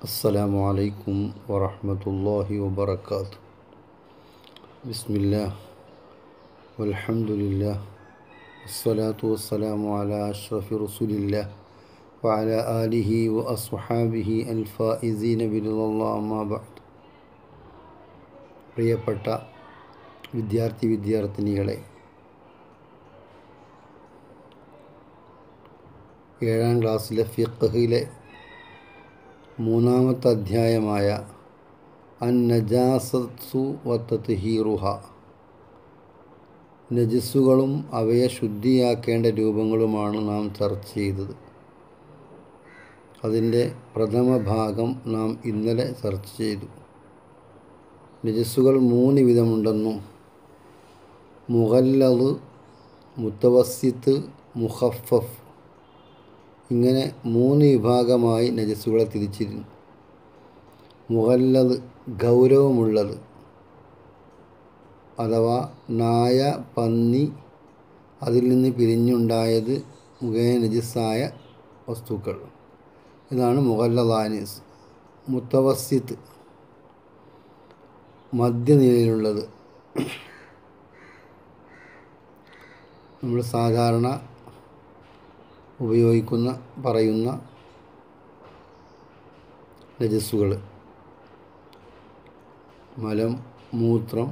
السلام عليكم ورحمة الله وبركاته بسم الله والحمد لله والصلاة والسلام على أشرف رسول الله وعلى آله وأصحابه الفائزين برضا الله أما بعد പ്രിയപ്പെട്ട വിദ്യാർത്ഥി വിദ്യാർത്ഥിനികളെ ഏഴാം ക്ലാസ്സിലെ ഫിഖഹിലെ മൂന്നാമത്തെ അധ്യായമായ അൻ നജാസത്സു വത്തഹീറുഹ നജസ്സുകളും അവയെ ശുദ്ധിയാക്കേണ്ട രൂപങ്ങളുമാണ് നാം ചർച്ച ചെയ്തത് അതിൻ്റെ പ്രഥമ ഭാഗം നാം ഇന്നലെ ചർച്ച ചെയ്തു നജസ്സുകൾ മൂന്ന് വിധമുണ്ടെന്നും മുഹല്ലത് മുത്തവസിത്ത് മുഹഫഫ് ഇങ്ങനെ മൂന്ന് വിഭാഗമായി നജസ്സുകളെ തിരിച്ചിരുന്നു മുഹല്ലത് ഗൗരവമുള്ളത് അഥവാ നായ പന്നി അതിൽ നിന്ന് പിരിഞ്ഞുണ്ടായത് മുഖേന നജസ്സായ വസ്തുക്കൾ ഇതാണ് മുഹല്ലദാനിസ് മുത്തവസിത്ത് മധ്യനിലയിലുള്ളത് നമ്മൾ സാധാരണ ഉപയോഗിക്കുന്ന പറയുന്ന രജസ്സുകൾ മലം മൂത്രം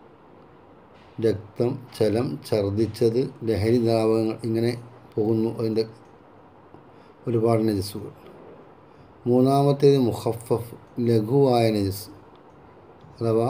രക്തം ചലം ഛർദിച്ചത് ലഹരി ദ്രാവകങ്ങൾ ഇങ്ങനെ പോകുന്നു അതിൻ്റെ ഒരുപാട് നജസ്സുകൾ മൂന്നാമത്തേത് മുഹഫഫ് ലഘുവായ നജസ് അഥവാ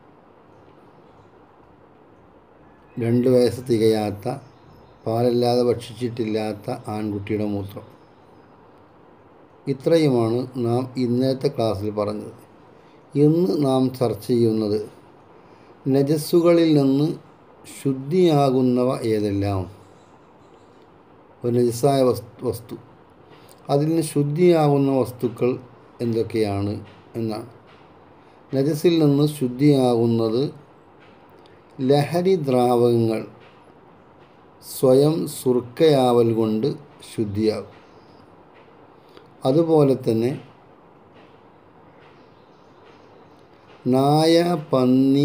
രണ്ട് വയസ്സ് തികയാത്ത പാലല്ലാതെ ഭക്ഷിച്ചിട്ടില്ലാത്ത ആൺകുട്ടിയുടെ മൂത്രം ഇത്രയുമാണ് നാം ഇന്നത്തെ ക്ലാസ്സിൽ പറഞ്ഞത് ഇന്ന് നാം ചർച്ച ചെയ്യുന്നത് നജസ്സുകളിൽ നിന്ന് ശുദ്ധിയാകുന്നവ ഏതെല്ലാം ഒരു നജസ്സായ വസ്തു അതിൽ നിന്ന് ശുദ്ധിയാകുന്ന വസ്തുക്കൾ എന്തൊക്കെയാണ് എന്നാണ് നജസിൽ നിന്ന് ശുദ്ധിയാകുന്നത് ലഹരി ദ്രാവകങ്ങൾ സ്വയം സുർക്കയാവൽ കൊണ്ട് ശുദ്ധിയാകും അതുപോലെ തന്നെ നായ പന്നി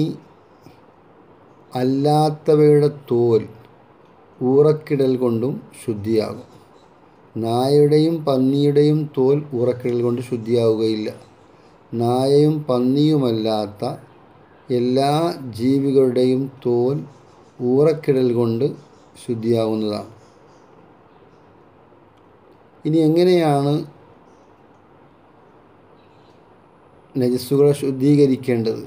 അല്ലാത്തവയുടെ തോൽ ഊറക്കിടൽ കൊണ്ടും ശുദ്ധിയാകും നായയുടെയും പന്നിയുടെയും തോൽ ഊറക്കിടൽ കൊണ്ട് ശുദ്ധിയാവുകയില്ല നായയും പന്നിയുമല്ലാത്ത എല്ലാ ജീവികളുടെയും തോൽ ഊറക്കിടൽ കൊണ്ട് ശുദ്ധിയാവുന്നതാണ് ഇനി എങ്ങനെയാണ് നജസ്സുകളെ ശുദ്ധീകരിക്കേണ്ടത്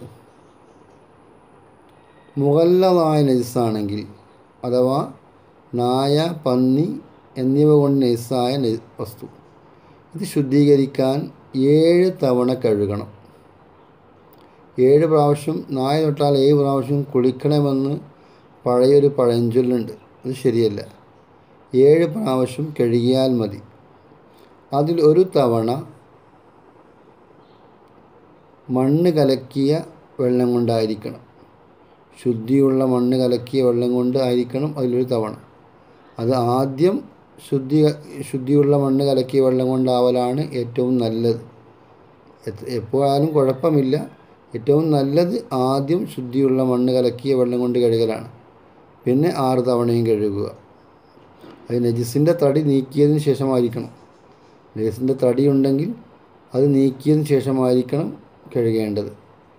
മുഗല്ലതായ നജസ്സാണെങ്കിൽ അഥവാ നായ പന്നി എന്നിവ കൊണ്ട് നജസ്സായ വസ്തു ഇത് ശുദ്ധീകരിക്കാൻ ഏഴ് തവണ കഴുകണം ഏഴ് പ്രാവശ്യം നായ തൊട്ടാൽ ഏഴ് പ്രാവശ്യം കുളിക്കണമെന്ന് പഴയൊരു പഴഞ്ചൊല്ലുണ്ട് അത് ശരിയല്ല ഏഴ് പ്രാവശ്യം കഴുകിയാൽ മതി അതിൽ ഒരു തവണ മണ്ണ് കലക്കിയ വെള്ളം കൊണ്ടായിരിക്കണം ശുദ്ധിയുള്ള മണ്ണ് കലക്കിയ വെള്ളം കൊണ്ട് ആയിരിക്കണം അതിലൊരു തവണ അത് ആദ്യം ശുദ്ധി ശുദ്ധിയുള്ള മണ്ണ് കലക്കിയ വെള്ളം കൊണ്ടാവലാണ് ഏറ്റവും നല്ലത് എപ്പോഴാലും കുഴപ്പമില്ല ഏറ്റവും നല്ലത് ആദ്യം ശുദ്ധിയുള്ള മണ്ണ് കലക്കിയ വെള്ളം കൊണ്ട് കഴുകലാണ് പിന്നെ ആറ് തവണയും കഴുകുക അത് നജിസിൻ്റെ തടി നീക്കിയതിന് ശേഷമായിരിക്കണം നജിസിൻ്റെ തടി ഉണ്ടെങ്കിൽ അത് നീക്കിയതിന് ശേഷമായിരിക്കണം കഴുകേണ്ടത്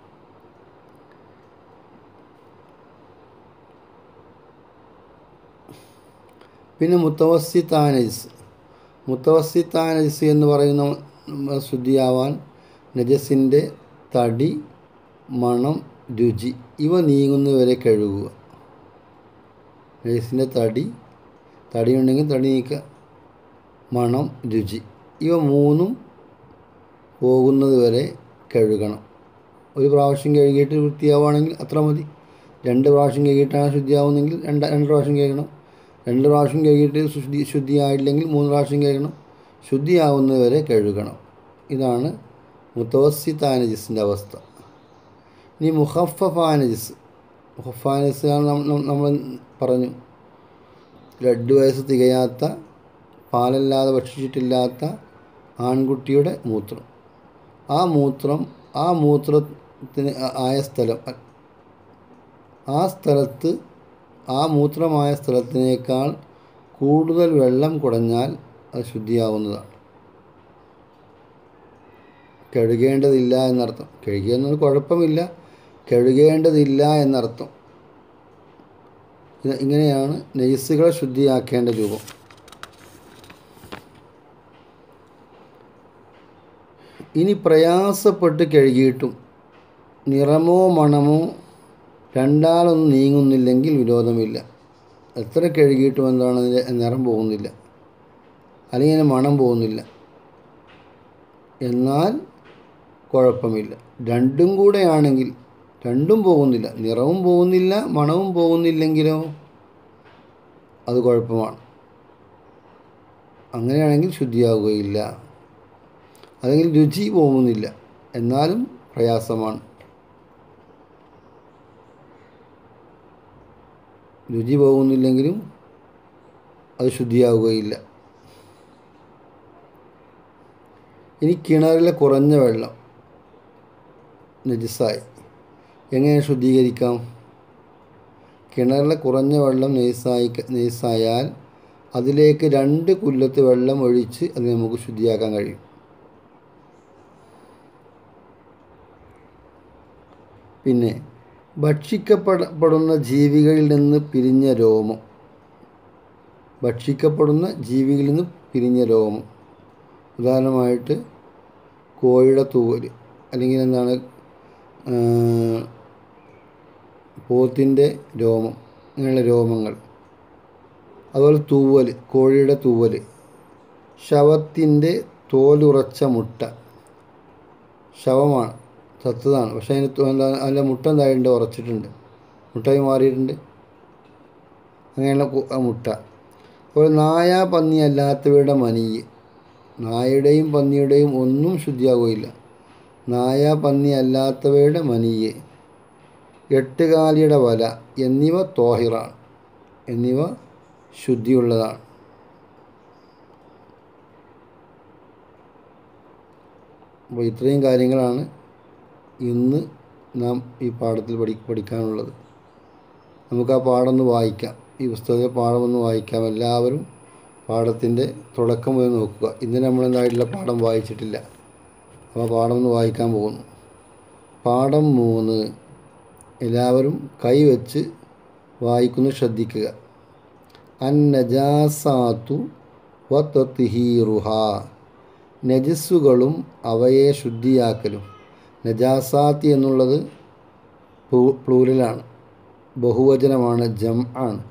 പിന്നെ മുത്തവസിത്താനജിസ് മുത്തവസിത്താനജിസ് എന്ന് പറയുന്ന ശുദ്ധിയാവാൻ നജസിൻ്റെ തടി മണം രുചി ഇവ നീങ്ങുന്നവരെ കഴുകുക നജസിൻ്റെ തടി തടിയുണ്ടെങ്കിൽ തടി നീക്കുക മണം രുചി ഇവ മൂന്നും പോകുന്നത് വരെ കഴുകണം ഒരു പ്രാവശ്യം കഴുകിയിട്ട് വൃത്തിയാവുകയാണെങ്കിൽ അത്ര മതി രണ്ട് പ്രാവശ്യം കഴുകിയിട്ടാണ് ശുദ്ധിയാവുന്നെങ്കിൽ രണ്ട് രണ്ട് പ്രാവശ്യം കഴുകണം രണ്ട് പ്രാവശ്യം കഴുകിയിട്ട് ശുദ്ധി ശുദ്ധിയായില്ലെങ്കിൽ മൂന്ന് പ്രാവശ്യം കഴുകണം ശുദ്ധിയാവുന്നത് വരെ കഴുകണം ഇതാണ് മുത്തവസിത്താനജിസിൻ്റെ അവസ്ഥ ഇനി മുഹഫഫാനജിസ് മുഹഫാനജിസ് നമ്മൾ പറഞ്ഞു രണ്ട് വയസ്സ് തികയാത്ത പാലല്ലാതെ ഭക്ഷിച്ചിട്ടില്ലാത്ത ആൺകുട്ടിയുടെ മൂത്രം ആ മൂത്രം ആ മൂത്രത്തിന് ആയ സ്ഥലം ആ സ്ഥലത്ത് ആ മൂത്രമായ സ്ഥലത്തിനേക്കാൾ കൂടുതൽ വെള്ളം കുടഞ്ഞാൽ അത് ശുദ്ധിയാവുന്നതാണ് കഴുകേണ്ടതില്ല എന്നർത്ഥം കഴുകിയെന്നത് കുഴപ്പമില്ല കഴുകേണ്ടതില്ല എന്നർത്ഥം ഇത് ഇങ്ങനെയാണ് നെയ്സുകളെ ശുദ്ധിയാക്കേണ്ട രൂപം ഇനി പ്രയാസപ്പെട്ട് കഴുകിയിട്ടും നിറമോ മണമോ രണ്ടാലൊന്നും നീങ്ങുന്നില്ലെങ്കിൽ വിരോധമില്ല എത്ര കഴുകിയിട്ടും എന്താണ് അതിൻ്റെ നിറം പോകുന്നില്ല അല്ലെങ്കിൽ അതിന് മണം പോകുന്നില്ല എന്നാൽ കുഴപ്പമില്ല രണ്ടും കൂടെ ആണെങ്കിൽ രണ്ടും പോകുന്നില്ല നിറവും പോകുന്നില്ല മണവും പോകുന്നില്ലെങ്കിലോ അത് കുഴപ്പമാണ് അങ്ങനെയാണെങ്കിൽ ശുദ്ധിയാവുകയില്ല അല്ലെങ്കിൽ രുചി പോകുന്നില്ല എന്നാലും പ്രയാസമാണ് രുചി പോകുന്നില്ലെങ്കിലും അത് ശുദ്ധിയാവുകയില്ല ഇനി കിണറിലെ കുറഞ്ഞ വെള്ളം നജിസായി എങ്ങനെ ശുദ്ധീകരിക്കാം കിണറിലെ കുറഞ്ഞ വെള്ളം നെയ്സായി നെയ്സായാൽ അതിലേക്ക് രണ്ട് കുല്ലത്ത് വെള്ളം ഒഴിച്ച് അത് നമുക്ക് ശുദ്ധിയാക്കാൻ കഴിയും പിന്നെ ഭക്ഷിക്കപ്പെടപ്പെടുന്ന ജീവികളിൽ നിന്ന് പിരിഞ്ഞ രോമം ഭക്ഷിക്കപ്പെടുന്ന ജീവികളിൽ നിന്ന് പിരിഞ്ഞ രോമം ഉദാഹരണമായിട്ട് കോഴിയുടെ തൂവൽ അല്ലെങ്കിൽ എന്താണ് പോത്തിൻ്റെ രോമം അങ്ങനെയുള്ള രോമങ്ങൾ അതുപോലെ തൂവൽ കോഴിയുടെ തൂവൽ ശവത്തിൻ്റെ തോലുറച്ച മുട്ട ശവമാണ് ചത്തതാണ് പക്ഷേ അതിന് എന്താ അതിൻ്റെ മുട്ട എന്തായിട്ടുണ്ട് ഉറച്ചിട്ടുണ്ട് മുട്ടായി മാറിയിട്ടുണ്ട് അങ്ങനെയുള്ള മുട്ട അപ്പോൾ നായ പന്നി അല്ലാത്തവയുടെ മനിയ് നായയുടെയും പന്നിയുടെയും ഒന്നും ശുദ്ധിയാവുകയില്ല നായ പന്നി അല്ലാത്തവയുടെ മനിയ് എട്ടുകാലിയുടെ വല എന്നിവ തോഹിറാണ് എന്നിവ ശുദ്ധിയുള്ളതാണ് അപ്പോൾ ഇത്രയും കാര്യങ്ങളാണ് ഇന്ന് നാം ഈ പാഠത്തിൽ പഠി പഠിക്കാനുള്ളത് നമുക്ക് ആ പാഠം ഒന്ന് വായിക്കാം ഈ പുസ്തകത്തിലെ പാഠം ഒന്ന് വായിക്കാം എല്ലാവരും പാഠത്തിൻ്റെ തുടക്കം മുതൽ നോക്കുക ഇന്ന് നമ്മളെന്തായിട്ടുള്ള പാഠം വായിച്ചിട്ടില്ല അപ്പോൾ പാഠം ഒന്ന് വായിക്കാൻ പോകുന്നു പാഠം മൂന്ന് എല്ലാവരും കൈവച്ച് വായിക്കുന്നു ശ്രദ്ധിക്കുക അൻ നജാസാത്തു വ തത്തിഹീറുഹ നജസ്സുകളും അവയെ ശുദ്ധിയാക്കലും നജാസാത്തി എന്നുള്ളത് പ്ലൂരലാണ് ബഹുവചനമാണ് ജം ആണ്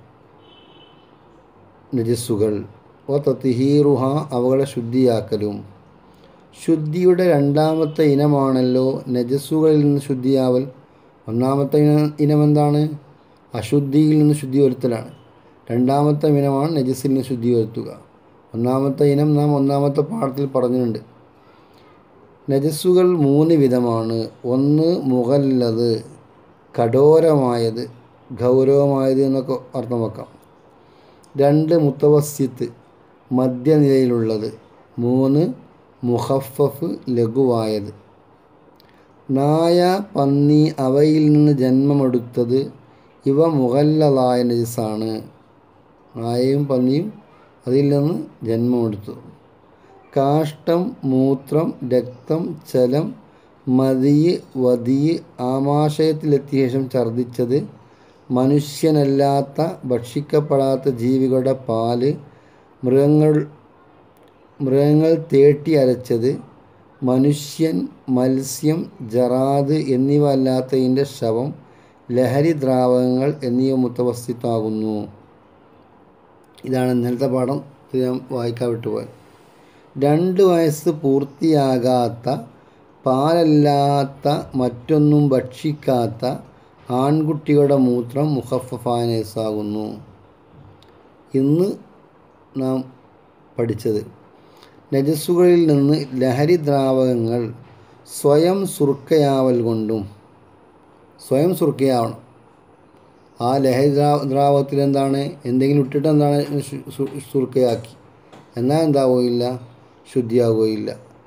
നജസ്സുകൾ ഓ തത്തിഹീറുഹ അവകളെ ശുദ്ധിയാക്കലും ശുദ്ധിയുടെ രണ്ടാമത്തെ ഇനമാണല്ലോ നജസ്സുകളിൽ നിന്ന് ശുദ്ധിയാവൽ ഒന്നാമത്തെ ഇന ഇനം എന്താണ് അശുദ്ധിയിൽ നിന്ന് ശുദ്ധി വരുത്തലാണ് രണ്ടാമത്തെ ഇനമാണ് നജസ്സിൽ നിന്ന് ശുദ്ധി വരുത്തുക ഒന്നാമത്തെ ഇനം നാം ഒന്നാമത്തെ പാഠത്തിൽ പറഞ്ഞിട്ടുണ്ട് നജസ്സുകൾ മൂന്ന് വിധമാണ് ഒന്ന് മുഗല്ലത് കഠോരമായത് ഗൗരവമായത് എന്നൊക്കെ അർത്ഥം വെക്കാം രണ്ട് മുത്തവസ്യത്ത് മധ്യനിലയിലുള്ളത് മൂന്ന് മുഹഫഫ് ലഘുവായത് നായ പന്നി അവയിൽ നിന്ന് ജന്മമെടുത്തത് ഇവ മുഗല്ലതായ നജസാണ് നായയും പന്നിയും അതിൽ നിന്ന് ജന്മമെടുത്തു കാഷ്ടം മൂത്രം രക്തം ചലം മതിയ് വതിയ് ആമാശയത്തിലെത്തിയ ശേഷം ഛർദ്ദിച്ചത് മനുഷ്യനല്ലാത്ത ഭക്ഷിക്കപ്പെടാത്ത ജീവികളുടെ പാല് മൃഗങ്ങൾ മൃഗങ്ങൾ തേട്ടി അരച്ചത് മനുഷ്യൻ മത്സ്യം ജറാദ് എന്നിവ അല്ലാത്തതിൻ്റെ ശവം ലഹരി ദ്രാവകങ്ങൾ എന്നിവ മുത്തവസ്തിത്വമാകുന്നു ഇതാണ് ഇന്നലത്തെ പാഠം ഇത് ഞാൻ വായിക്കാൻ വിട്ടുപോയത് രണ്ട് വയസ്സ് പൂർത്തിയാകാത്ത പാലല്ലാത്ത മറ്റൊന്നും ഭക്ഷിക്കാത്ത ആൺകുട്ടികളുടെ മൂത്രം മുഖഫഫാനേസാകുന്നു ഇന്ന് നാം പഠിച്ചത് നജസ്സുകളിൽ നിന്ന് ലഹരി ദ്രാവകങ്ങൾ സ്വയം സുർക്കയാവൽ കൊണ്ടും സ്വയം സുർക്കയാവണം ആ ലഹരി ദ്രാ ദ്രാവകത്തിൽ എന്താണ് എന്തെങ്കിലും ഇട്ടിട്ട് എന്താണ് സുർക്കയാക്കി എന്നാൽ എന്താവുകയില്ല ശുദ്ധിയാവുകയില്ല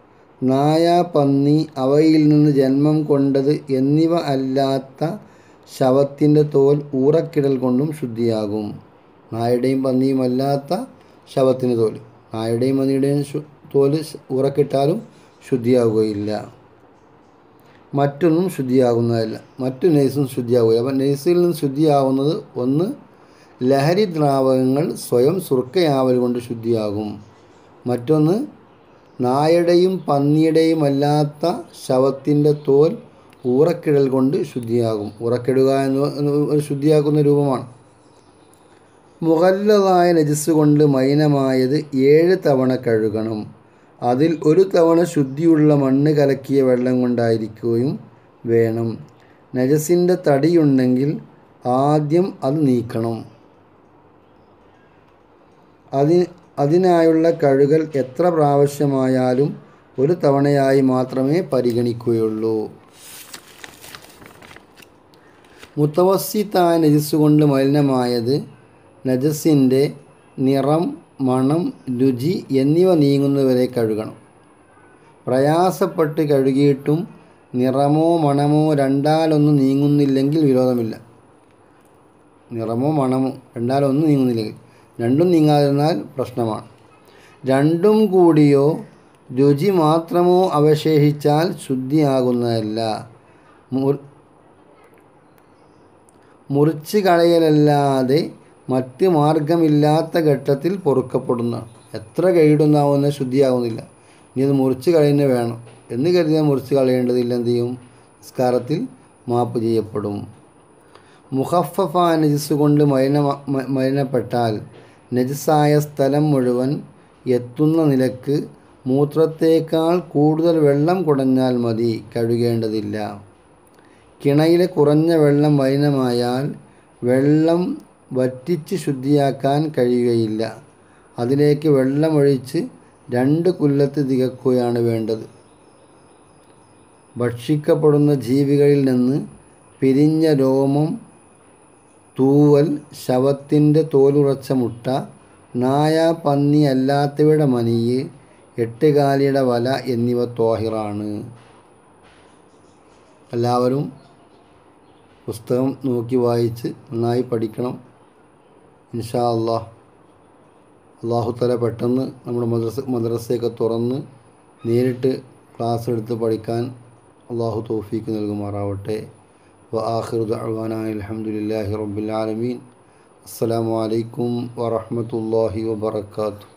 നായ പന്നി അവയിൽ നിന്ന് ജന്മം കൊണ്ടത് എന്നിവ അല്ലാത്ത ശവത്തിൻ്റെ തോൽ ഊറക്കിടൽ കൊണ്ടും ശുദ്ധിയാകും നായയുടെയും പന്നിയും അല്ലാത്ത ശവത്തിൻ്റെ തോൽ നായയുടെയും പന്നിയുടെയും ശു- തോല് ശ- ഊറക്കിട്ടാലും ശുദ്ധിയാവുകയില്ല മറ്റൊന്നും ശുദ്ധിയാകുന്നതല്ല മറ്റു നെയ്സും ശുദ്ധിയാവുകയില്ല അപ്പം നെയ്സിൽ നിന്ന് ശുദ്ധിയാവുന്നത് ഒന്ന് ലഹരി ദ്രാവകങ്ങൾ സ്വയം സുർക്കയാവൽ കൊണ്ട് ശുദ്ധിയാകും മറ്റൊന്ന് നായയുടെയും പന്നിയുടെയും അല്ലാത്ത ശവത്തിൻ്റെ തോൽ ഊറക്കിടൽ കൊണ്ട് ശുദ്ധിയാകും ഉറക്കിടുക എന്ന് എന്ന് ഒരു ശുദ്ധിയാക്കുന്ന രൂപമാണ് മുഗല്ലതായ നജിസ് കൊണ്ട് മൈനമായത് ഏഴ് തവണ കഴുകണം അതിൽ ഒരു തവണ ശുദ്ധിയുള്ള മണ്ണ് കലക്കിയ വെള്ളം കൊണ്ടായിരിക്കുകയും വേണം നജസിൻ്റെ തടിയുണ്ടെങ്കിൽ ആദ്യം അത് നീക്കണം അതി അതിനായുള്ള കഴുകൽ എത്ര പ്രാവശ്യമായാലും ഒരു തവണയായി മാത്രമേ പരിഗണിക്കുകയുള്ളൂ മുത്തവസ്സിത്തായ നജസ് കൊണ്ട് മലിനമായത് നജസിൻ്റെ നിറം മണം രുചി എന്നിവ നീങ്ങുന്നവരെ കഴുകണം പ്രയാസപ്പെട്ട് കഴുകിയിട്ടും നിറമോ മണമോ രണ്ടാലൊന്നും നീങ്ങുന്നില്ലെങ്കിൽ വിരോധമില്ല നിറമോ മണമോ രണ്ടാലൊന്നും നീങ്ങുന്നില്ലെങ്കിൽ രണ്ടും നീങ്ങാതിരുന്നാൽ പ്രശ്നമാണ് രണ്ടും കൂടിയോ രുചി മാത്രമോ അവശേഷിച്ചാൽ ശുദ്ധിയാകുന്നതല്ല മു- മുറിച്ച് കളയലല്ലാതെ മറ്റ് മാർഗമില്ലാത്ത ഘട്ടത്തിൽ പൊറുക്കപ്പെടുന്നതാണ് എത്ര കൈയിടുന്നാവുന്ന ശുദ്ധിയാവുന്നില്ല ഇനി അത് മുറിച്ച് കളയുന്ന വേണം എന്ന് കരുതിയാൽ മുറിച്ച് കളയേണ്ടതില്ല എന്ത് ചെയ്യും നിസ്കാരത്തിൽ മാപ്പ് ചെയ്യപ്പെടും മുഹഫഫ നജിസ് കൊണ്ട് മലിന മ- മലിനപ്പെട്ടാൽ നജിസായ സ്ഥലം മുഴുവൻ എത്തുന്ന നിലക്ക് മൂത്രത്തേക്കാൾ കൂടുതൽ വെള്ളം കുടഞ്ഞാൽ മതി കഴുകേണ്ടതില്ല കിണയിലെ കുറഞ്ഞ വെള്ളം മലിനമായാൽ വെള്ളം വറ്റിച്ച് ശുദ്ധിയാക്കാൻ കഴിയുകയില്ല അതിലേക്ക് വെള്ളമൊഴിച്ച് രണ്ട് കുല്ലത്ത് തികക്കുകയാണ് വേണ്ടത് ഭക്ഷിക്കപ്പെടുന്ന ജീവികളിൽ നിന്ന് പിരിഞ്ഞ രോമം തൂവൽ ശവത്തിൻ്റെ തോലുറച്ച മുട്ട നായ പന്നി അല്ലാത്തവയുടെ മനിയ് എട്ടുകാലിയുടെ വല എന്നിവ തോഹിറാണ് എല്ലാവരും പുസ്തകം നോക്കി വായിച്ച് നന്നായി പഠിക്കണം ഇൻഷാ അള്ളാഹ് അള്ളാഹുത്തല പെട്ടെന്ന് നമ്മുടെ മദ്രസ മദ്രസയൊക്കെ തുറന്ന് നേരിട്ട് ക്ലാസ് എടുത്ത് പഠിക്കാൻ അള്ളാഹു തൗഫീക്ക് നൽകുമാറാവട്ടെ വ ആഖിറു ദഅ്വാനാ അൽഹംദുലില്ലാഹി റബ്ബിൽ ആലമീൻ അസ്സലാമു അലൈക്കും വറഹ്മത്തുള്ളാഹി വബറകാതുഹു